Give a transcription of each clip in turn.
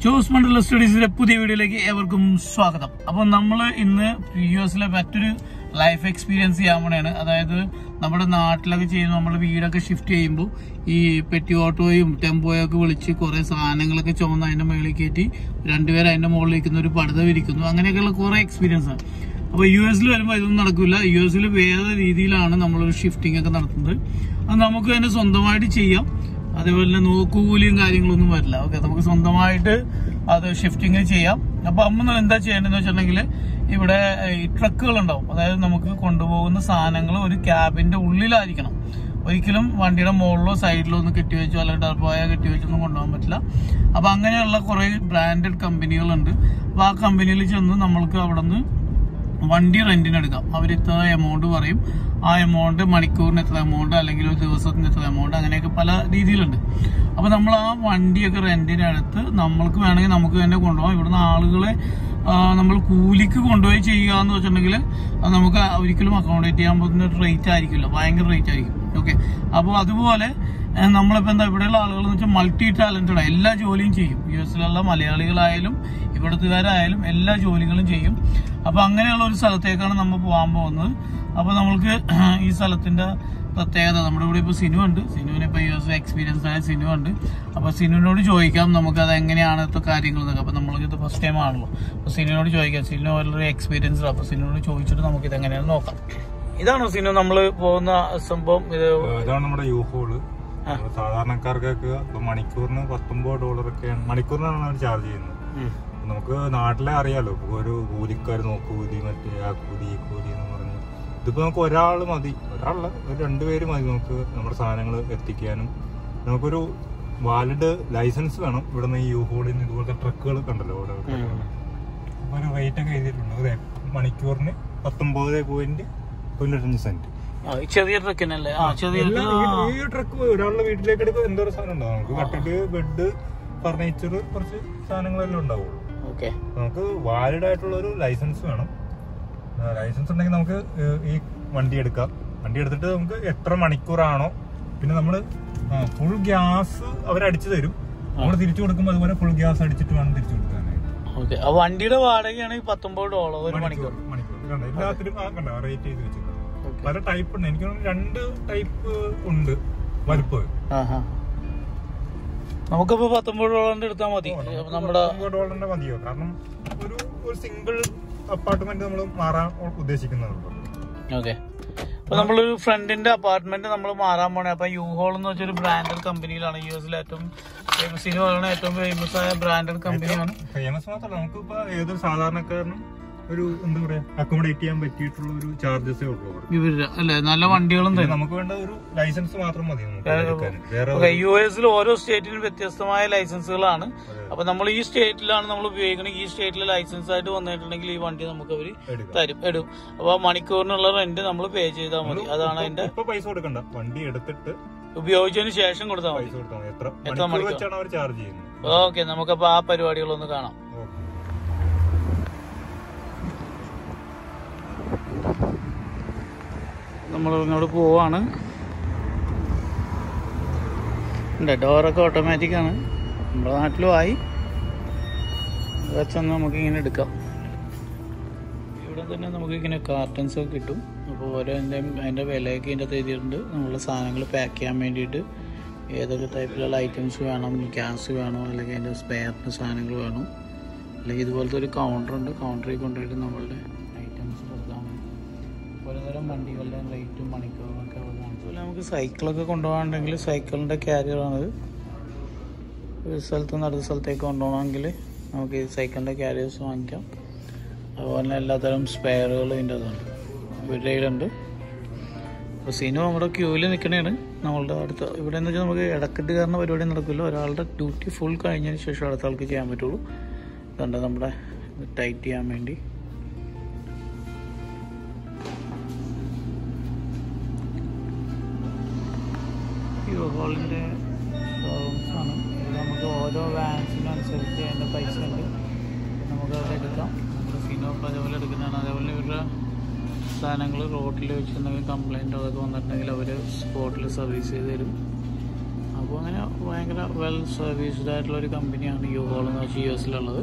ജോസ് മണ്ഡല സ്റ്റഡീസിലെ പുതിയ വീഡിയോയിലേക്ക് ഏവർക്കും സ്വാഗതം അപ്പോൾ നമ്മൾ ഇന്ന് യു എസിലെ മറ്റൊരു ലൈഫ് എക്സ്പീരിയൻസ് ചെയ്യാൻ പോണെയാണ് അതായത് നമ്മുടെ നാട്ടിലൊക്കെ ചെയ്യുന്ന നമ്മൾ വീടൊക്കെ ഷിഫ്റ്റ് ചെയ്യുമ്പോൾ ഈ പെട്ടി ഓട്ടോയും ടെമ്പോയും ഒക്കെ വിളിച്ച് കുറെ സാധനങ്ങളൊക്കെ ചുമന്ന് അതിന്റെ മുകളിൽ കയറ്റി രണ്ടുപേരും അതിന്റെ മുകളിൽ ഇരിക്കുന്ന ഒരു പടുത വിരിക്കുന്നു അങ്ങനെയൊക്കെയുള്ള കുറെ എക്സ്പീരിയൻസ് ആണ് അപ്പോൾ യു എസിൽ വരുമ്പോൾ ഇതൊന്നും നടക്കില്ല യു എസിൽ വേറെ രീതിയിലാണ് നമ്മളൊരു ഷിഫ്റ്റിംഗ് ഒക്കെ നടത്തുന്നത് അത് നമുക്ക് തന്നെ സ്വന്തമായിട്ട് ചെയ്യാം അതേപോലെ തന്നെ നോക്കുകൂലിയും കാര്യങ്ങളൊന്നും വരില്ല ഓക്കെ നമുക്ക് സ്വന്തമായിട്ട് അത് ഷിഫ്റ്റിംഗ് ചെയ്യാം അപ്പൊ അമ്മ എന്താ ചെയ്യേണ്ടതെന്ന് വെച്ചിട്ടുണ്ടെങ്കിൽ ഇവിടെ ഈ ട്രക്കുകൾ ഉണ്ടാവും അതായത് നമുക്ക് കൊണ്ടുപോകുന്ന സാധനങ്ങൾ ഒരു ക്യാബിന്റെ ഉള്ളിലായിരിക്കണം ഒരിക്കലും വണ്ടിയുടെ മുകളിലോ സൈഡിലോ ഒന്ന് കെട്ടിവെച്ചോ അല്ലെങ്കിൽ ടർബോയ കെട്ടിവെച്ചൊന്നും കൊണ്ടുപോകാൻ പറ്റില്ല അപ്പൊ അങ്ങനെയുള്ള കുറെ ബ്രാൻഡഡ് കമ്പനികളുണ്ട് അപ്പൊ ആ കമ്പനിയിൽ ചെന്ന് നമ്മൾക്ക് അവിടെ നിന്ന് വണ്ടി റെന്റിന് എടുക്കാം അവർ ഇത്ര എമൗണ്ട് പറയും ആ എമൗണ്ട് മണിക്കൂറിന് എത്ര എമൗണ്ട് അല്ലെങ്കിൽ ഒരു ദിവസത്തിന് എത്ര എമൗണ്ട് അങ്ങനെയൊക്കെ പല രീതിയിലുണ്ട് അപ്പൊ നമ്മൾ ആ വണ്ടിയൊക്കെ റെന്റിന് എടുത്ത് നമ്മൾക്ക് വേണമെങ്കിൽ നമുക്ക് തന്നെ കൊണ്ടുപോകാം ഇവിടുന്ന് ആളുകളെ ആ, നമ്മൾ കൂലിക്ക് കൊണ്ടുപോയി ചെയ്യുക എന്ന് വെച്ചിട്ടുണ്ടെങ്കിൽ അത് നമുക്ക് ഒരിക്കലും അക്കോമഡേറ്റ് ചെയ്യാൻ പറ്റുന്ന ഒരു റേറ്റ് ആയിരിക്കില്ല ഭയങ്കര റേറ്റ് ആയിരിക്കും ഓക്കെ അപ്പോൾ അതുപോലെ ഏഹ്, നമ്മളിപ്പോ എന്താ ഇവിടെയുള്ള ആളുകൾ എന്ന് വെച്ചാൽ മൾട്ടി ടാലന്റഡ് എല്ലാ ജോലിയും ചെയ്യും യു എസിലുള്ള മലയാളികളായാലും ഇവിടുത്തുകാരായാലും എല്ലാ ജോലികളും ചെയ്യും അപ്പൊ അങ്ങനെയുള്ള ഒരു സ്ഥലത്തേക്കാണ് നമ്മൾ പോകാൻ പോകുന്നത് അപ്പൊ നമ്മൾക്ക് ഈ സ്ഥലത്തിന്റെ പ്രത്യേകത നമ്മുടെ ഇവിടെ ഇപ്പൊ സിനു ഉണ്ട് സിനുവിന് ഇപ്പൊ യു എസ് എക്സ്പീരിയൻസ് ആയ സിനു ഉണ്ട് അപ്പൊ സിനുവിനോട് ചോദിക്കാം നമുക്ക് അത് എങ്ങനെയാണ് ഇപ്പൊ കാര്യങ്ങൾ എന്നൊക്കെ അപ്പൊ നമ്മൾക്ക് ഇത് ഫസ്റ്റ് ടൈം ആണല്ലോ അപ്പൊ സിനുവിനോട് ചോദിക്കാം സിനു ഒരു എക്സ്പീരിയൻസ് അപ്പൊ സിനുവിനോട് ചോദിച്ചിട്ട് നമുക്ക് ഇത് എങ്ങനെയാണ് നോക്കാം ഇതാണോ സിനു നമ്മൾ പോകുന്ന സംഭവം ഇത് ഇതാണ് നമ്മുടെ യു ഹോള് നമ്മള് സാധാരണക്കാർക്കൊക്കെ ഇപ്പൊ മണിക്കൂറിന് പത്തൊമ്പത് ഡോളർ ഒക്കെയാണ് മണിക്കൂറിനാണ് അവർ ചാർജ് ചെയ്യുന്നത് ഉം. അപ്പൊ നമുക്ക് നാട്ടിലെ അറിയാലോ ഇപ്പൊ ഒരു കൂലിക്കാർ നോക്കൂലി മറ്റേ ആ കൂലി ഈ കൂലി എന്ന് പറഞ്ഞ് ഇതിപ്പോ നമുക്ക് ഒരാൾ മതി ഒരാളല്ല ഒരു രണ്ടുപേര് മതി നമുക്ക് നമ്മുടെ സാധനങ്ങൾ എത്തിക്കാനും നമുക്കൊരു വാലിഡ് ലൈസൻസ് വേണം ഇവിടെ നിന്ന് ഈ യു ഹോളിൽ നിന്ന് ഇതുപോലത്തെ ട്രക്കുകൾ കണ്ടല്ലോ ഓരോ ട്രക്കുകൾ അപ്പൊ ഒരു റേറ്റ് ഒക്കെ എഴുതിയിട്ടുണ്ട് ഒരു മണിക്കൂറിന് പത്തൊമ്പത് പോയിന്റ് തൊണ്ണൂറ്റഞ്ച് സെന്റ് ആ, ഈ ചെറിയ ട്രക്കിനല്ലേ ആ ചെറിയ എല്ലാം ഈ- ഈ ട്രക്ക് ഒരാളുടെ വീട്ടിലേക്ക് എടുക്കുക എന്തോരം സാധനം ഉണ്ടാവും നമുക്ക് കട്ടില് ബെഡ് ഫർണിച്ചർ കുറച്ച് സാധനങ്ങളെല്ലാം ഉണ്ടാവുള്ളൂ ഓക്കെ നമുക്ക് വാലിഡ് ആയിട്ടുള്ള ഒരു ലൈസൻസ് വേണം ലൈസൻസ് ഉണ്ടെങ്കിൽ നമുക്ക് ഏഹ്, ഈ വണ്ടി എടുക്കാം വണ്ടി എടുത്തിട്ട് നമുക്ക് എത്ര മണിക്കൂറാണോ പിന്നെ നമ്മൾ ഫുൾ ഗ്യാസ് അവരടിച്ചു തരും നമ്മൾ തിരിച്ചു കൊടുക്കുമ്പോൾ അതുപോലെ ഫുൾ ഗ്യാസ് അടിച്ചിട്ട് വേണം തിരിച്ചു കൊടുക്കാനായിട്ട് ഓക്കെ ആ വണ്ടിയുടെ വാടകയാണെങ്കിൽ പത്തൊമ്പത് ഡോളർ ഒരു മണിക്കൂർ മണിക്കൂർ കണ്ടോ എല്ലാത്തിനും ആ കണ്ടോ റേറ്റ് ചെയ്ത് വെച്ചിട്ടുണ്ട് Okay. പല ടൈപ്പ് ഉണ്ട് എനിക്ക് തോന്നുന്നു രണ്ട് ടൈപ്പ് ഉണ്ട് വലുപ്പ് ആഹാ. നമുക്കിപ്പോ പത്തൊമ്പത് ഡോളറിന്റെ എടുത്താൽ മതി അപ്പൊ നമ്മുടെ ഡോളറിന്റെ മതിയോ കാരണം ഒരു ഒരു സിംഗിൾ അപ്പാർട്ട്മെന്റ് നമ്മൾ മാറാൻ ഉദ്ദേശിക്കുന്നുള്ളൂ ഓക്കെ അപ്പൊ നമ്മളൊരു ഫ്രണ്ടിന്റെ അപ്പാർട്ട്മെന്റ് നമ്മൾ മാറാൻ പോണേ അപ്പൊ യു ഹോൾ എന്ന് വെച്ചൊരു ബ്രാൻഡഡ് കമ്പനിയിലാണ് യു എസിലെ ഏറ്റവും ഫേമസ് ഇനി പറയുന്ന ഏറ്റവും ഫേമസ് ആയ ബ്രാൻഡഡ് കമ്പനിയാണ് ഫേമസ് മാത്രമല്ല നമുക്ക് ഇപ്പൊ ഏതൊരു സാധാരണക്കാരനും ഒരു എന്താ പറയാ അക്കോമഡേറ്റ് ചെയ്യാൻ പറ്റിയിട്ടുള്ള ഒരു ചാർജസേ ഉള്ളൂ അവിടെ. ഇവര് അല്ലെ നല്ല വണ്ടികളും പിന്നെ തരും നമുക്ക് വേണ്ട ഒരു ലൈസൻസ് മാത്രം മതി നമുക്ക് എടുക്കാൻ വേറെ ഓക്കെ യു എസിൽ ഓരോ സ്റ്റേറ്റിനും വ്യത്യസ്തമായ ലൈസൻസുകളാണ് അപ്പൊ നമ്മൾ ഈ സ്റ്റേറ്റിലാണ് നമ്മൾ ഉപയോഗിക്കുന്നത് ഈ സ്റ്റേറ്റിലെ ലൈസൻസ് ആയിട്ട് വന്നിട്ടുണ്ടെങ്കിൽ ഈ വണ്ടി നമുക്ക് അവര് എടുക്കാം തരും ഇടും അപ്പൊ മണിക്കൂറിനുള്ള റെന്റ് നമ്മൾ പേ ചെയ്താൽ മതി അതാണ് അതിന്റെ ഇപ്പൊ പൈസ കൊടുക്കണ്ട വണ്ടി എടുത്തിട്ട് ഉപയോഗിച്ചതിന് ശേഷം കൊടുത്താൽ മതി പൈസ കൊടുത്താൽ മതി എത്ര എത്ര മണിക്കൂർ മണിക്കൂർ? വെച്ചാണ് അവർ ചാർജ് ചെയ്യുന്നത് ഓക്കെ നമുക്കപ്പോ ആ പരിപാടികളൊന്ന് കാണാം ഓക്കെ നമ്മൾ ഇങ്ങോട്ട് പോവാണ് ഉണ്ട് ഡോറൊക്കെ ഓട്ടോമാറ്റിക് ആണ് നമ്മുടെ നാട്ടിലും ആയി വെച്ചൊന്ന് നമുക്ക് ഇങ്ങനെ എടുക്കാം ഇവിടെ തന്നെ നമുക്ക് ഇങ്ങനെ കാർട്ടൻസ് ഒക്കെ കിട്ടും അപ്പോൾ ഓരോൻ്റെ അതിൻ്റെ വിലയൊക്കെ ഇതിൻ്റെ അകത്ത് എഴുതിയിട്ടുണ്ട് നമ്മളുടെ സാധനങ്ങൾ പാക്ക് ചെയ്യാൻ വേണ്ടിയിട്ട് ഏതൊക്കെ ടൈപ്പിലുള്ള ഐറ്റംസ് വേണം ഗ്യാസ് വേണോ അല്ലെങ്കിൽ അതിൻ്റെ സ്പെയറിന് സാധനങ്ങൾ വേണോ അല്ലെങ്കിൽ ഇതുപോലത്തെ ഒരു കൗണ്ടർ ഉണ്ട് കൗണ്ടറിൽ കൊണ്ടുപോയിട്ട് നമ്മളുടെ ഐറ്റംസ് കൊടുക്കാൻ മതി പലതരം വണ്ടികളുടെ റേറ്റും മണിക്കൂറും ഒക്കെ അവിടെ കാണിച്ചു അതുപോലെ നമുക്ക് സൈക്കിളൊക്കെ കൊണ്ടുപോകാനുണ്ടെങ്കിൽ സൈക്കിളിൻ്റെ ക്യാരിയറാണിത് ഒരു സ്ഥലത്ത് നിന്ന് അടുത്ത സ്ഥലത്തേക്ക് കൊണ്ടുപോകണമെങ്കിൽ നമുക്ക് ഈ സൈക്കിളിൻ്റെ ക്യാരിയേഴ്സ് വാങ്ങിക്കാം അതുപോലെ തന്നെ എല്ലാത്തരം സ്പെയറുകളും ഇതിൻ്റെ അതുണ്ട് ഇവരുടെ കയ്യിലുണ്ട് അപ്പോൾ സിനു നമ്മുടെ ക്യൂവിൽ നിൽക്കണേണ് നമ്മളുടെ അടുത്ത ഇവിടെ എന്ന് വെച്ചാൽ നമുക്ക് ഇടക്കെട്ട് കയറുന്ന പരിപാടി നടക്കില്ല ഒരാളുടെ ഡ്യൂട്ടി ഫുൾ കഴിഞ്ഞതിന് ശേഷം അടുത്ത ആൾക്ക് ചെയ്യാൻ പറ്റുള്ളൂ ഇതുണ്ട് നമ്മുടെ ടൈറ്റ് ചെയ്യാൻ വേണ്ടി യുഹോളിൻ്റെ ഷോറൂംസ് ആണ് ഇത് നമുക്ക് ഓരോ വാൻസിനനുസരിച്ച് അതിൻ്റെ പൈസ ഉണ്ട് നമുക്ക് അത് എടുക്കാം നമ്മുടെ ഫിനോപ്പ് അതേപോലെ എടുക്കുന്നതാണ് അതേപോലെ ഇവരുടെ സാധനങ്ങൾ റോഡിൽ വെച്ച് എന്തെങ്കിലും കംപ്ലൈൻറ്റോ അതൊക്കെ വന്നിട്ടുണ്ടെങ്കിൽ അവർ സ്പോട്ടിൽ സർവീസ് ചെയ്ത് തരും അപ്പോൾ അപ്പോൾ അങ്ങനെ ഭയങ്കര വെൽ സർവീസ്ഡ് ആയിട്ടുള്ള ഒരു കമ്പനിയാണ് യുവോൾ എന്ന് വെച്ചാൽ യു എസിലുള്ളത്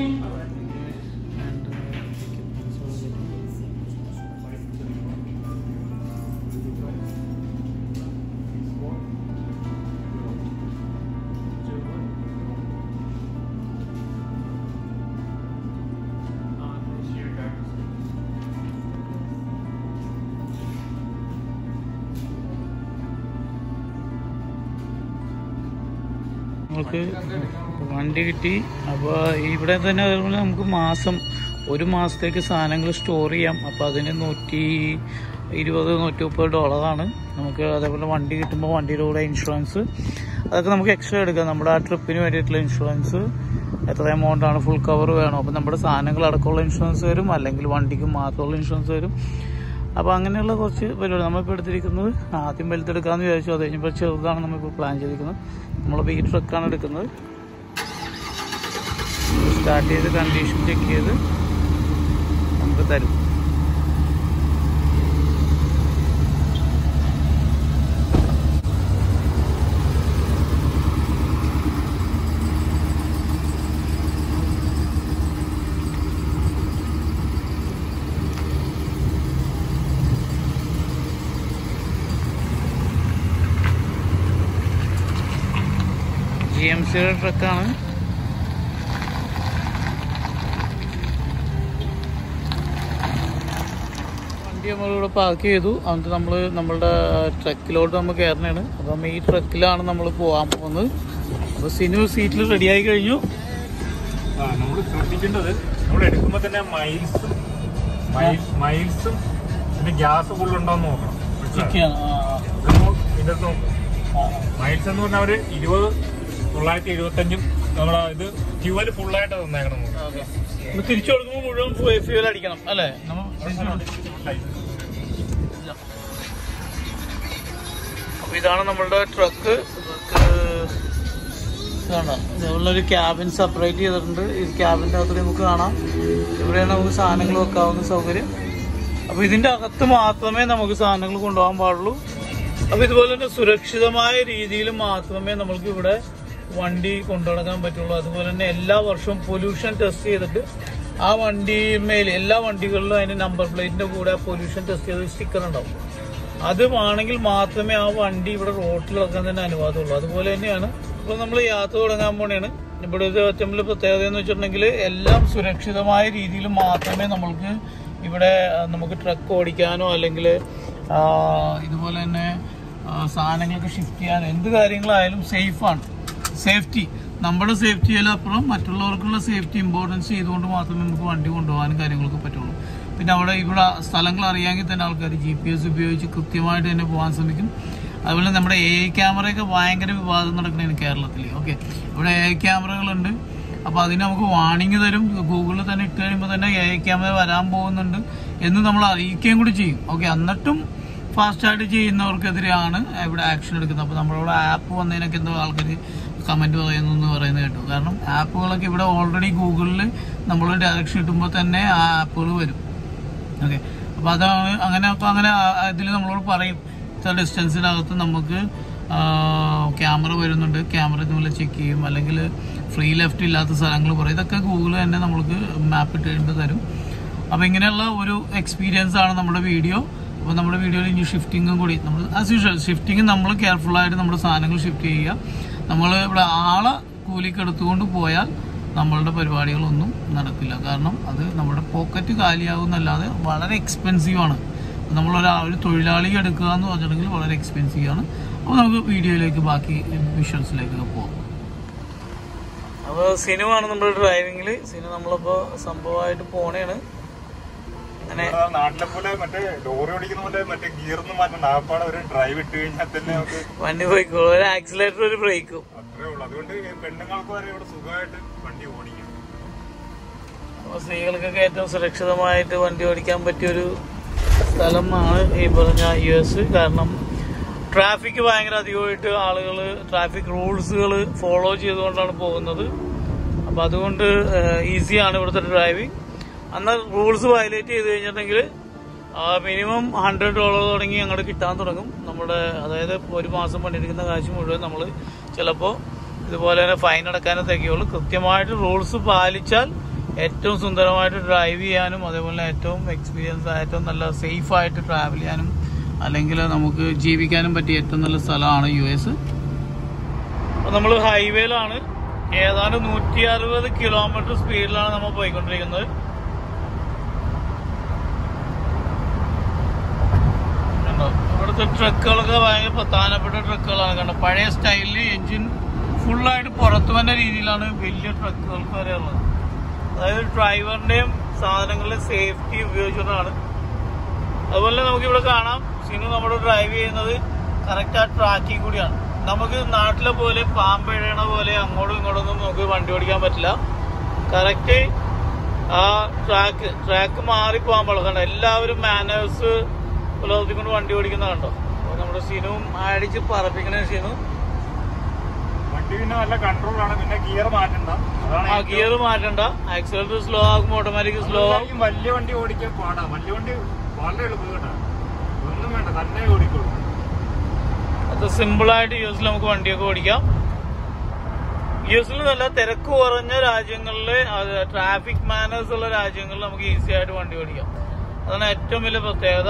നമുക്ക് വണ്ടി കിട്ടി അപ്പോൾ ഇവിടെ തന്നെ അതുപോലെ നമുക്ക് മാസം ഒരു മാസത്തേക്ക് സാധനങ്ങൾ സ്റ്റോർ ചെയ്യാം അപ്പോൾ അതിന് നൂറ്റി ഇരുപത് നൂറ്റി മുപ്പത് ഡോളറാണ് നമുക്ക് അതേപോലെ വണ്ടി കിട്ടുമ്പോൾ വണ്ടിയുടെ കൂടെ ഇൻഷുറൻസ് അതൊക്കെ നമുക്ക് എക്സ്ട്രാ എടുക്കാം നമ്മുടെ ആ ട്രിപ്പിന് വേണ്ടിയിട്ടുള്ള ഇൻഷുറൻസ് എത്ര എമൗണ്ട് ആണ് ഫുൾ കവർ വേണം അപ്പോൾ നമ്മുടെ സാധനങ്ങൾ അടക്കമുള്ള ഇൻഷുറൻസ് വരും അല്ലെങ്കിൽ വണ്ടിക്ക് മാത്രമുള്ള ഇൻഷുറൻസ് വരും അപ്പോൾ അങ്ങനെയുള്ള കുറച്ച് പരിപാടി നമ്മളിപ്പോൾ എടുത്തിരിക്കുന്നത് ആദ്യം വലുതെടുക്കാമെന്ന് വിചാരിച്ചു അത് കഴിഞ്ഞപ്പോൾ ചെറുതാണ് നമ്മളിപ്പോൾ പ്ലാൻ ചെയ്തിരിക്കുന്നത് നമ്മളിപ്പോൾ ഈ ട്രക്കാണ് എടുക്കുന്നത് സ്റ്റാർട്ട് ചെയ്ത് കണ്ടീഷൻ ചെക്ക് ചെയ്ത് നമുക്ക് തരും ജി എം സിയുടെ ട്രക്കാണ് വണ്ടി നമ്മളിവിടെ പാർക്ക് ചെയ്തു എന്നിട്ട് നമ്മൾ നമ്മളുടെ ട്രക്കിലോട്ട് നമ്മൾ കയറണാണ് അപ്പം ഈ ട്രക്കിലാണ് നമ്മൾ പോകാൻ പോകുന്നത് അപ്പോൾ സിനു സീറ്റിൽ റെഡിയായി കഴിഞ്ഞു ആ നമ്മൾ ശ്രദ്ധിക്കേണ്ടത് നമ്മൾ എടുക്കുമ്പോൾ തന്നെ മൈൽസും മൈൽസും പിന്നെ ഗ്യാസ് ഫുള്ളുണ്ടോന്ന് നോക്കണം ചെക്ക് ചെയ്യണം ആ, ഇതിന്റെ നോക്കും ആ, മൈൽസ് എന്ന് പറഞ്ഞാൽ ഒരു ഇരുപത് തൊള്ളായിരത്തി എഴുപത്തഞ്ചും നമ്മളെ ഇത് ഫ്യൂവൽ ഫുള്ളായിട്ട് തന്നേക്കണം നമുക്ക്. ആ, ഓക്കെ നമ്മൾ തിരിച്ചു കൊടുക്കുമ്പോൾ മുഴുവൻ ഫ്യൂൽ അടിക്കണം അല്ലേ നമ്മൾ തിരിച്ചു കൊടുക്കും അപ്പൊ ഇതാണ് നമ്മളുടെ ട്രക്ക് ഇതാണ് ഇതുള്ളൊരു ക്യാബിൻ സെപ്പറേറ്റ് ചെയ്തിട്ടുണ്ട് ഈ ക്യാബിൻ്റെ അകത്ത് നമുക്ക് കാണാം ഇവിടെയാണ് നമുക്ക് സാധനങ്ങൾ വെക്കാവുന്ന സൗകര്യം അപ്പൊ ഇതിന്റെ അകത്ത് മാത്രമേ നമുക്ക് സാധനങ്ങൾ കൊണ്ടുപോകാൻ പാടുള്ളൂ അപ്പൊ ഇതുപോലെ തന്നെ സുരക്ഷിതമായ രീതിയിൽ മാത്രമേ നമ്മൾക്ക് ഇവിടെ വണ്ടി കൊണ്ടുനടക്കാൻ പറ്റുള്ളൂ അതുപോലെ തന്നെ എല്ലാ വർഷവും പൊല്യൂഷൻ ടെസ്റ്റ് ചെയ്തിട്ട് ആ വണ്ടിമേൽ എല്ലാ വണ്ടികളിലും അതിന്റെ നമ്പർ പ്ലേറ്റിന്റെ കൂടെ പൊല്യൂഷൻ ടെസ്റ്റ് ചെയ്ത് സ്റ്റിക്കർ ഉണ്ടാവും അത് ആണെങ്കിൽ മാത്രമേ ആ വണ്ടി ഇവിടെ റോട്ടിൽ ഇറക്കാൻ തന്നെ അനുവാദമുള്ളൂ അതുപോലെ തന്നെയാണ് ഇപ്പൊ നമ്മൾ യാത്ര തുടങ്ങാൻ പോണെയാണ് ഇവിടെ ഒരു ഏറ്റവും വലിയ പ്രത്യേകത എന്ന് വെച്ചിട്ടുണ്ടെങ്കിൽ എല്ലാം സുരക്ഷിതമായ രീതിയിൽ മാത്രമേ നമ്മൾക്ക് ഇവിടെ ആ, നമുക്ക് ട്രക്ക് ഓടിക്കാനോ അല്ലെങ്കിൽ ആ, ഇതുപോലെ തന്നെ ആ, സാധനങ്ങളൊക്കെ ഷിഫ്റ്റ് ചെയ്യാനോ എന്ത് കാര്യങ്ങളായാലും സേഫാണ് സേഫ്റ്റി നമ്മുടെ സേഫ്റ്റിയിലപ്പുറം മറ്റുള്ളവർക്കുള്ള സേഫ്റ്റി ഇമ്പോർട്ടൻസ് ചെയ്തുകൊണ്ട് മാത്രമേ നമുക്ക് വണ്ടി കൊണ്ടുപോകാനും കാര്യങ്ങളൊക്കെ പറ്റുള്ളൂ പിന്നെ അവിടെ ഇവിടെ സ്ഥലങ്ങൾ അറിയാമെങ്കിൽ തന്നെ ആൾക്കാർ ജി പി എസ് ഉപയോഗിച്ച് കൃത്യമായിട്ട് തന്നെ പോകാൻ ശ്രമിക്കും അതുപോലെ നമ്മുടെ എ ഐ ക്യാമറയൊക്കെ ഭയങ്കര വിവാദം നടക്കുന്നതാണ് കേരളത്തിൽ ഓക്കെ ഇവിടെ എ ഐ ക്യാമറകളുണ്ട് അപ്പോൾ അതിന് നമുക്ക് വാണിംഗ് തരും ഗൂഗിളിൽ തന്നെ ഇട്ട് കഴിയുമ്പോൾ തന്നെ എ ഐ ക്യാമറ വരാൻ പോകുന്നുണ്ട് എന്ന് നമ്മൾ അറിയിക്കുകയും കൂടി ചെയ്യും ഓക്കെ എന്നിട്ടും ഫാസ്റ്റായിട്ട് ചെയ്യുന്നവർക്കെതിരെയാണ് ഇവിടെ ആക്ഷൻ എടുക്കുന്നത് അപ്പോൾ നമ്മളിവിടെ ആപ്പ് വന്നതിനൊക്കെ എന്തോ ആൾക്കാർ കമന്റ് പറയുന്നു എന്ന് പറയുന്നത് കേട്ടു കാരണം ആപ്പുകളൊക്കെ ഇവിടെ ഓൾറെഡി ഗൂഗിളിൽ നമ്മൾ ഡയറക്ഷൻ ഇട്ടുമ്പോൾ തന്നെ ആ ആപ്പുകൾ വരും ഓക്കെ അപ്പോൾ അതാണ് അങ്ങനെ അപ്പോൾ അങ്ങനെ ഇതിൽ നമ്മളോട് പറയും ഇത്ര ഡിസ്റ്റൻസിനകത്ത് നമുക്ക് ക്യാമറ വരുന്നുണ്ട് ക്യാമറ ഇതുപോലെ ചെക്ക് ചെയ്യും അല്ലെങ്കിൽ ഫ്രീ ലെഫ്റ്റ് ഇല്ലാത്ത സ്ഥലങ്ങൾ പറയും ഇതൊക്കെ ഗൂഗിൾ തന്നെ നമ്മൾക്ക് മാപ്പ് ഇട്ട് കഴിയുമ്പോൾ തരും അപ്പോൾ ഇങ്ങനെയുള്ള ഒരു എക്സ്പീരിയൻസ് ആണ് നമ്മുടെ വീഡിയോ അപ്പോൾ നമ്മുടെ വീഡിയോയിൽ ഇനി ഷിഫ്റ്റിങ്ങും കൂടി നമ്മൾ ആസ് യൂഷ്വൽ ഷിഫ്റ്റിംഗ് നമ്മൾ കെയർഫുള്ളായിട്ട് നമ്മുടെ സാധനങ്ങൾ ഷിഫ്റ്റ് ചെയ്യുക നമ്മൾ ഇവിടെ ആളെ കൂലിക്ക് എടുത്തുകൊണ്ട് പോയാൽ നമ്മളുടെ പരിപാടികളൊന്നും നടക്കില്ല കാരണം അത് നമ്മുടെ പോക്കറ്റ് കാലിയാകുന്നല്ലാതെ വളരെ എക്സ്പെൻസീവ് ആണ് നമ്മളൊരാ ഒരു തൊഴിലാളി എടുക്കുക എന്ന് പറഞ്ഞിട്ടുണ്ടെങ്കിൽ വളരെ എക്സ്പെൻസീവ് ആണ് അപ്പോൾ നമുക്ക് വീഡിയോയിലേക്ക് ബാക്കി വിഷ്വൽസിലേക്കൊക്കെ പോകാം അപ്പോൾ സിനിമ ആണ് നമ്മുടെ ഡ്രൈവിങ്ങിൽ സിനിമ നമ്മളിപ്പോൾ സംഭവമായിട്ട് പോണേണ് അങ്ങനെ ആ നാട്ടിലെ പോലെ മറ്റേ ലോറി ഓടിക്കുന്ന പോലെ മറ്റേ ഗിയറൊന്നും മാറ്റണ്ട ആപ്പാടെ ഒരു ഡ്രൈവ് ഇട്ട് കഴിഞ്ഞാൽ തന്നെ നമുക്ക് വണ്ടി പോയിക്കോളും ഒരു ആക്സിലേറ്റർ ഒരു ബ്രേക്കും അത്രേ ഉള്ളൂ അതുകൊണ്ട് പെണ്ണുങ്ങൾക്ക് വരെ ഇവിടെ സുഖമായിട്ട് വണ്ടി ഓടിക്കാം അപ്പോൾ സ്ത്രീകൾക്കൊക്കെ ഏറ്റവും സുരക്ഷിതമായിട്ട് വണ്ടി ഓടിക്കാൻ പറ്റിയൊരു സ്ഥലമാണ് ഈ പറഞ്ഞ യു എസ് കാരണം ട്രാഫിക് ഭയങ്കര അധികമായിട്ട് ആളുകൾ ട്രാഫിക് റൂൾസുകൾ ഫോളോ ചെയ്തുകൊണ്ടാണ് പോകുന്നത് അപ്പം അതുകൊണ്ട് ഈസിയാണ് ഇവിടുത്തെ ഡ്രൈവിംഗ് അന്ന് റൂൾസ് വയലേറ്റ് ചെയ്ത് കഴിഞ്ഞിട്ടുണ്ടെങ്കിൽ മിനിമം ഹൺഡ്രഡ് ഡോളർ തുടങ്ങി അങ്ങോട്ട് കിട്ടാൻ തുടങ്ങും നമ്മുടെ അതായത് ഒരു മാസം പണിയെടുക്കുന്ന കാശ് മുഴുവൻ നമ്മൾ ചിലപ്പോൾ ഇതുപോലെ തന്നെ ഫൈൻ അടക്കാനേ തികയുള്ളൂ കൃത്യമായിട്ട് റൂൾസ് പാലിച്ചാൽ ഏറ്റവും സുന്ദരമായിട്ട് ഡ്രൈവ് ചെയ്യാനും അതേപോലെ ഏറ്റവും എക്സ്പീരിയൻസ് ഏറ്റവും നല്ല സേഫ് ആയിട്ട് ട്രാവൽ ചെയ്യാനും അല്ലെങ്കിൽ നമുക്ക് ജീവിക്കാനും പറ്റിയ ഏറ്റവും നല്ല സ്ഥലമാണ് യു എസ് അപ്പോൾ നമ്മൾ ഹൈവേയിലാണ് ഏതാണ്ട് നൂറ്റി അറുപത് കിലോമീറ്റർ സ്പീഡിലാണ് നമ്മൾ പോയിക്കൊണ്ടിരിക്കുന്നത് കണ്ടോ ഇവിടുത്തെ ട്രക്കുകളൊക്കെ ഭയങ്കര പ്രധാനപ്പെട്ട ട്രക്കുകളാണ് കണ്ടോ പഴയ സ്റ്റൈലിൽ എഞ്ചിൻ ഫുള്ളായിട്ട് പുറത്തു വന്ന രീതിയിലാണ് വലിയ ട്രക്കുകൾക്ക് വരെ ഉള്ളത് അതായത് ഡ്രൈവറിന്റെയും സാധനങ്ങളുടെ സേഫ്റ്റി ഉപയോഗിച്ചിട്ടാണ് അതുപോലെ നമുക്ക് ഇവിടെ കാണാം സിനു നമ്മുടെ ഡ്രൈവ് ചെയ്യുന്നത് കറക്റ്റ് ആ ട്രാക്കിൽ കൂടിയാണ് നമുക്ക് നാട്ടിലെ പോലെ പാമ്പഴണ പോലെ അങ്ങോട്ടും ഇങ്ങോട്ടൊന്നും നമുക്ക് വണ്ടി ഓടിക്കാൻ പറ്റില്ല കറക്റ്റ് ആ ട്രാക്ക് ട്രാക്ക് മാറി പോകാൻ പാടില്ല എല്ലാവരും മാനേഴ്സ് പുലർത്തിക്കൊണ്ട് വണ്ടി ഓടിക്കുന്ന കണ്ടോ അപ്പൊ നമ്മുടെ സിനുവും അടിച്ച് പറപ്പിക്കണ സിനു വണ്ടി പിന്നെ നല്ല കൺട്രോൾ ആണ് പിന്നെ ഗിയർ മാറ്റണ്ട അതാണ് ആ ഏറ്റവും- ഗിയർ മാറ്റണ്ട ആക്സിലേറ്റർ സ്ലോ ആകുമ്പോൾ ഓട്ടോമാറ്റിക് സ്ലോ ആകും എല്ലാവർക്കും വലിയ വണ്ടി ഓടിക്കാൻ പാടാ വലിയ വണ്ടി വളരെ എളുപ്പം കേട്ടാ ഒന്നും വേണ്ട തന്നെ ഓടിക്കോളൂ അത് സിമ്പിൾ ആയിട്ട് യു എസിൽ നമുക്ക് വണ്ടിയൊക്കെ ഓടിക്കാം യു എസിൽ നല്ല തിരക്ക് കുറഞ്ഞ രാജ്യങ്ങളിൽ ട്രാഫിക് മാനേഴ്സ് ഉള്ള രാജ്യങ്ങളിൽ നമുക്ക് ഈസി ആയിട്ട് വണ്ടി ഓടിക്കാം അതാണ് ഏറ്റവും വലിയ പ്രത്യേകത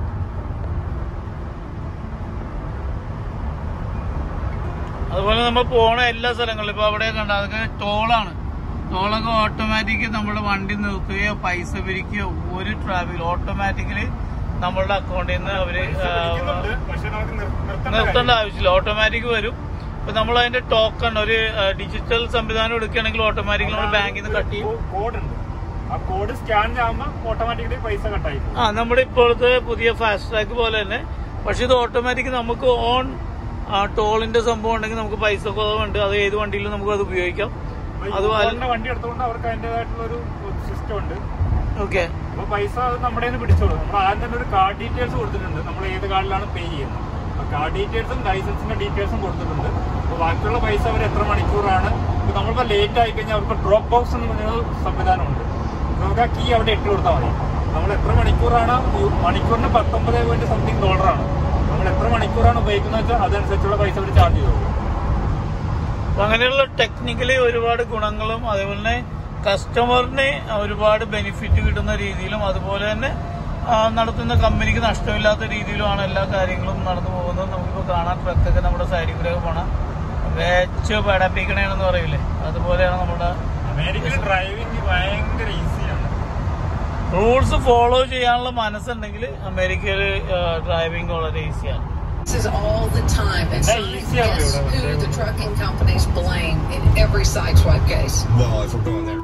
അതുപോലെ നമ്മൾ പോണ എല്ലാ സ്ഥലങ്ങളിലും ഇപ്പൊ അവിടെ കണ്ട അതൊക്കെ ടോളാണ് ടോളൊക്കെ ഓട്ടോമാറ്റിക് നമ്മുടെ വണ്ടി നിർത്തുകയോ പൈസ പിരിക്കുകയോ ഒരു ട്രാഫിക് ഓട്ടോമാറ്റിക്കലി നമ്മളുടെ അക്കൗണ്ടിൽ നിന്ന് അവര് ആ, പിടിക്കുന്നുണ്ട്, പക്ഷെ നമുക്ക് നിർ- നിർത്തേണ്ട നിർത്തേണ്ട കാര്യം. ആവശ്യമില്ല ഓട്ടോമാറ്റിക് വരും ഇപ്പൊ നമ്മൾ അതിന്റെ ടോക്കൺ ഒരു ഡിജിറ്റൽ സംവിധാനം എടുക്കുകയാണെങ്കിൽ ഓട്ടോമാറ്റിക്കലി നമ്മൾ ബാങ്കിൽ നിന്ന് കട്ട് ചെയ്യും കോഡ് ഉണ്ട് ആ കോഡ് സ്കാൻ ചെയ്യുമ്പോൾ ഓട്ടോമാറ്റിക്കലി പൈസ കട്ടായി പോകും. ആ നമ്മുടെ ഇപ്പോഴത്തെ പുതിയ ഫാസ്റ്റ് ട്രാക്ക് പോലെ തന്നെ പക്ഷെ ഇത് ഓട്ടോമാറ്റിക് നമുക്ക് ഓൺ ടോളിന്റെ സംഭവം ഉണ്ടെങ്കിൽ നമുക്ക് പൈസ കുറവുണ്ട് അത് ഏത് വണ്ടിയിലും നമുക്ക് അത് ഉപയോഗിക്കാം അപ്പൊ അത് യൂബറിന്റെ വണ്ടി എടുത്തുകൊണ്ട് അവർക്ക് അതിന്റേതായിട്ടുള്ള ഒരു സിസ്റ്റം ഉണ്ട് ഓക്കെ അപ്പൊ പൈസ അത് നമ്മുടെ നിന്ന് പിടിച്ചോളൂ നമ്മൾ ആദ്യം തന്നെ ഒരു കാർഡ് ഡീറ്റെയിൽസ് കൊടുത്തിട്ടുണ്ട് നമ്മൾ ഏത് കാർഡിലാണ് പേ ചെയ്യുന്നത് ആ കാർഡ് ഡീറ്റെയിൽസും ലൈസൻസിന്റെ ഡീറ്റെയിൽസും കൊടുത്തിട്ടുണ്ട് അപ്പൊ ബാക്കിയുള്ള പൈസ അവർ എത്ര മണിക്കൂറാണ് ഇപ്പൊ നമ്മളിപ്പോ ലേറ്റ് ആയി കഴിഞ്ഞാൽ അവർക്ക് ഡ്രോപ്പ് ബോക്സ് എന്ന് പറഞ്ഞൊരു സംവിധാനമുണ്ട് നമുക്ക് ആ കീ അവിടെ ഇട്ട് കൊടുത്താൽ മതി നമ്മൾ എത്ര മണിക്കൂറാണ് യു- മണിക്കൂറിന് പത്തൊമ്പത് പോയിന്റ് സംതിങ് ഡോളറാണ് നമ്മൾ എത്ര മണിക്കൂറാണ് ഉപയോഗിക്കുന്നത് വെച്ചാൽ അതനുസരിച്ചുള്ള പൈസ അവർ ചാർജ് ചെയ്തോളൂ അപ്പൊ അങ്ങനെയുള്ള ടെക്നിക്കലി ഒരുപാട് ഗുണങ്ങളും അതേപോലെ തന്നെ കസ്റ്റമറിന് ഒരുപാട് ബെനിഫിറ്റ് കിട്ടുന്ന രീതിയിലും അതുപോലെ തന്നെ ആ, നടത്തുന്ന കമ്പനിക്ക് നഷ്ടമില്ലാത്ത രീതിയിലുമാണ് എല്ലാ കാര്യങ്ങളും നടന്നു പോകുന്നത് നമുക്കിപ്പോൾ കാണാൻ ട്രക്കൊക്കെ നമ്മുടെ സൈഡിൽ കൂടെ പോണ വെച്ച് പടപ്പിക്കണേന്ന് പറയില്ലേ അതുപോലെയാണ് നമ്മുടെ അമേരിക്കയിൽ ഡ്രൈവിംഗ് ഭയങ്കര ഈസിയാണ് റൂൾസ് ഫോളോ ചെയ്യാനുള്ള മനസ്സുണ്ടെങ്കിൽ അമേരിക്കയിൽ ഡ്രൈവിംഗ് വളരെ ഈസിയാണ് This is all the time, and Hey, Sonic you see how guess weird I was who there. the trucking companies blame in every sideswipe case. Well, if we're going there.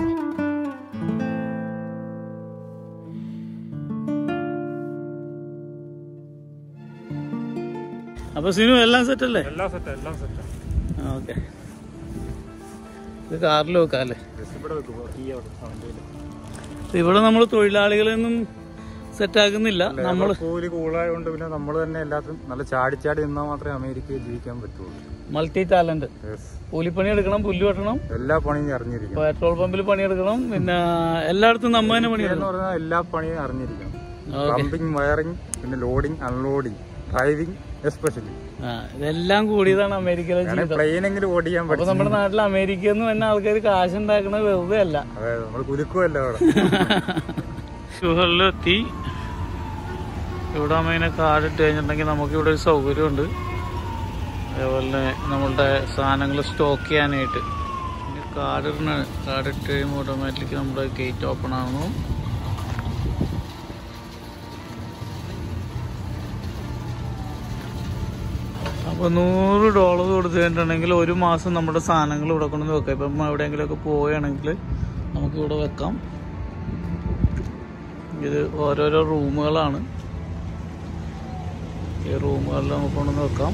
അപ്പൊ സിനു എല്ലാം set അല്ലേ എല്ലാം set എല്ലാം set okay ഇത് കാറിൽ വെക്കാം അല്ലേ ഇവിടെ വെക്കും കീ അവിടെ സൗണ്ടില് ഇവിടെ നമ്മൾ തൊഴിലാളികളൊന്നും സെറ്റാക്കുന്നില്ല നമ്മൾ കൂലി കൂളായതുകൊണ്ട് പിന്നെ നമ്മൾ തന്നെ എല്ലാത്തും നല്ല ചാടി ചാടി നിന്നാൽ മാത്രമേ അമേരിക്കയിൽ ജീവിക്കാൻ പറ്റുള്ളൂ മൾട്ടി ടാലന്റ് Yes. കൂലിപ്പണി എടുക്കണം പുല്ല് വെട്ടണം എല്ലാ പണിയും അറിഞ്ഞിരിക്കണം പെട്രോൾ പമ്പിൽ പണിയെടുക്കണം പിന്നെ എല്ലായിടത്തും നമ്മ തന്നെ എന്ന് പണിയെടുക്കണം പറഞ്ഞാൽ എല്ലാ പണിയും അറിഞ്ഞിരിക്കണം ഓക്കെ പമ്പിങ് വയറിങ് പിന്നെ ലോഡിങ് അൺലോഡിങ് ഡ്രൈവിംഗ് എസ്പെഷ്യലി ആ ഇതെല്ലാം കൂടിയതാണ് അമേരിക്കയിലെ ജീവിതം പ്ലെയിനെങ്കിലും ഓടിക്കാൻ അപ്പൊ പറ്റും നമ്മുടെ നാട്ടിൽ അമേരിക്കയിൽ നിന്ന് തന്നെ ആൾക്കാർ കാശ് ഉണ്ടാക്കണത് വെറുതെ അല്ല അതെ നമ്മൾ കുലുക്കുമല്ലോ അവിടെ ഷുഹറിലെത്തി ഇവിടെ അമ്മേനെ കാർഡ് ഇട്ട് കഴിഞ്ഞിട്ടുണ്ടെങ്കിൽ നമുക്ക് ഇവിടെ ഒരു സൗകര്യമുണ്ട് അതേപോലെ തന്നെ നമ്മളുടെ സാധനങ്ങൾ സ്റ്റോക്ക് ചെയ്യാനായിട്ട് കാർഡ് ഇടണ കാർഡ് ഇട്ട് കഴിയുമ്പോൾ ഓട്ടോമാറ്റിക് നമ്മുടെ ഗേറ്റ് ഓപ്പൺ ആകുന്നു അപ്പൊ നൂറ് ഡോളർ കൊടുത്തു കഴിഞ്ഞിട്ടുണ്ടെങ്കിൽ ഒരു മാസം നമ്മുടെ സാധനങ്ങൾ ഇവിടെ കൊണ്ടുവന്ന് വെക്കാം ഇപ്പം എവിടെയെങ്കിലുമൊക്കെ പോവുകയാണെങ്കിൽ നമുക്ക് ഇവിടെ വെക്കാം ഇത് ഓരോരോ റൂമുകളാണ് ഈ റൂമുകളിൽ നമുക്ക് കൊണ്ടുവന്ന് വെക്കാം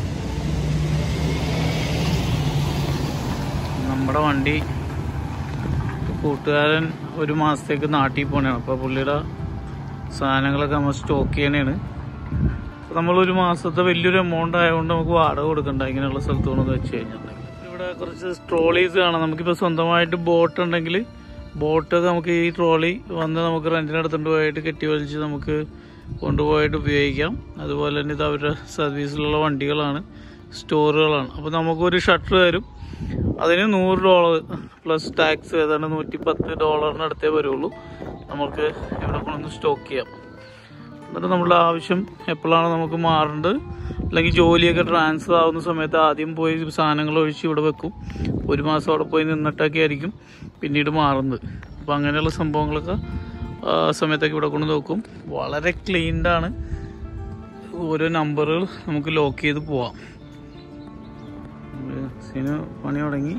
നമ്മുടെ വണ്ടി കൂട്ടുകാരൻ ഒരു മാസത്തേക്ക് നാട്ടിൽ പോകണതാണ് അപ്പോൾ പുള്ളിയുടെ സാധനങ്ങളൊക്കെ നമ്മൾ സ്റ്റോക്ക് ചെയ്യണതാണ് അപ്പോൾ നമ്മളൊരു മാസത്തെ വലിയൊരു എമൗണ്ട് ആയതുകൊണ്ട് നമുക്ക് വാടക കൊടുക്കണ്ട ഇങ്ങനെയുള്ള സ്ഥലത്ത് കൊണ്ടുവന്ന് വെച്ച് കഴിഞ്ഞിട്ടുണ്ടെങ്കിൽ ഇവിടെ കുറച്ച് ട്രോളീസ് കാണാം നമുക്കിപ്പോൾ സ്വന്തമായിട്ട് ബോട്ട് ഉണ്ടെങ്കിൽ ബോട്ടൊക്കെ നമുക്ക് ഈ ട്രോളി വന്ന് നമുക്ക് റെന്റിന് എടുത്തുകൊണ്ട് പോയിട്ട് കെട്ടി വലിച്ച് നമുക്ക് കൊണ്ടുപോയിട്ട് ഉപയോഗിക്കാം അതുപോലെ തന്നെ ഇത് അവരുടെ സർവീസിലുള്ള വണ്ടികളാണ് സ്റ്റോറുകളാണ് അപ്പോൾ നമുക്കൊരു ഷട്ടർ തരും അതിന് നൂറ് ഡോളർ പ്ലസ് ടാക്സ് ഏതാണ്ട് നൂറ്റി പത്ത് ഡോളറിനടുത്തേ വരുള്ളൂ നമുക്ക് ഇവിടെ കൊണ്ടൊന്ന് സ്റ്റോക്ക് ചെയ്യാം എന്നിട്ട് നമ്മുടെ ആവശ്യം എപ്പോഴാണ് നമുക്ക് മാറേണ്ടത് അല്ലെങ്കിൽ ജോലിയൊക്കെ ട്രാൻസ്ഫർ ആവുന്ന സമയത്ത് ആദ്യം പോയി സാധനങ്ങൾ ഒഴിച്ച് ഇവിടെ വെക്കും ഒരു മാസം അവിടെ പോയി നിന്നിട്ടൊക്കെ ആയിരിക്കും പിന്നീട് മാറുന്നത് അപ്പോൾ അങ്ങനെയുള്ള സംഭവങ്ങളൊക്കെ ആ സമയത്തൊക്കെ ഇവിടെ കൊണ്ട് നോക്കും വളരെ ക്ലീൻഡാണ് ഓരോ നമ്പറുകൾ നമുക്ക് ലോക്ക് ചെയ്ത് പോവാം സീന് പണി തുടങ്ങി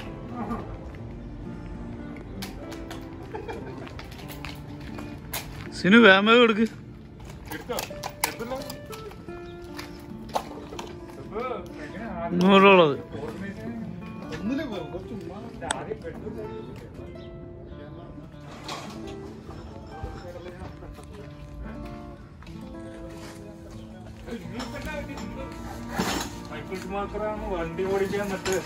സിനു വേമ എടുക്ക് നൂറുള്ളത് വണ്ടി ഓടിക്കാൻ മറ്റേ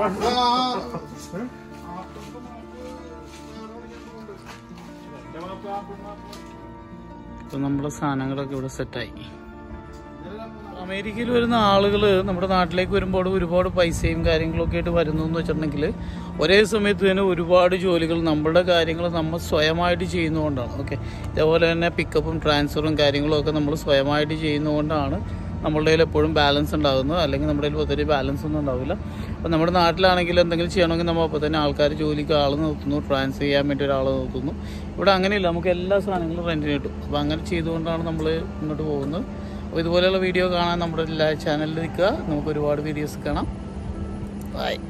ഇപ്പൊ നമ്മുടെ സാധനങ്ങളൊക്കെ ഇവിടെ സെറ്റായി അമേരിക്കയിൽ വരുന്ന ആളുകൾ നമ്മുടെ നാട്ടിലേക്ക് വരുമ്പോൾ ഒരുപാട് പൈസയും കാര്യങ്ങളൊക്കെ ആയിട്ട് വരുന്നു എന്ന് വെച്ചിട്ടുണ്ടെങ്കിൽ ഒരേ സമയത്ത് തന്നെ ഒരുപാട് ജോലികൾ നമ്മുടെ കാര്യങ്ങൾ നമ്മൾ സ്വയമായിട്ട് ചെയ്യുന്നതുകൊണ്ടാണ് ഓക്കെ ഇതേപോലെ തന്നെ പിക്കപ്പും ട്രാൻസ്ഫറും കാര്യങ്ങളും ഒക്കെ നമ്മൾ സ്വയമായിട്ട് ചെയ്യുന്നതുകൊണ്ടാണ് നമ്മളുടെ കയ്യിൽ എപ്പോഴും ബാലൻസ് ഉണ്ടാകുന്നത് അല്ലെങ്കിൽ നമ്മുടെ കയ്യിൽ ഒത്തിരി ബാലൻസ് ഒന്നും ഉണ്ടാവില്ല അപ്പോൾ നമ്മുടെ നാട്ടിലാണെങ്കിൽ എന്തെങ്കിലും ചെയ്യണമെങ്കിൽ നമ്മൾ അപ്പോൾ തന്നെ ആൾക്കാർ ജോലിക്ക് ആൾ നിർത്തുന്നു ട്രാൻസ്ഫർ ചെയ്യാൻ വേണ്ടി ഒരാൾ നിർത്തുന്നു ഇവിടെ അങ്ങനെയില്ല നമുക്ക് എല്ലാ സാധനങ്ങളും റെൻറ്റിന് കിട്ടും അപ്പോൾ അങ്ങനെ ചെയ്തുകൊണ്ടാണ് നമ്മൾ മുന്നോട്ട് പോകുന്നത് അപ്പോൾ ഇതുപോലെയുള്ള വീഡിയോ കാണാൻ നമ്മുടെ എല്ലാ ചാനലിൽ നിൽക്കുക നമുക്ക് ഒരുപാട് വീഡിയോസ് കാണാം ബൈ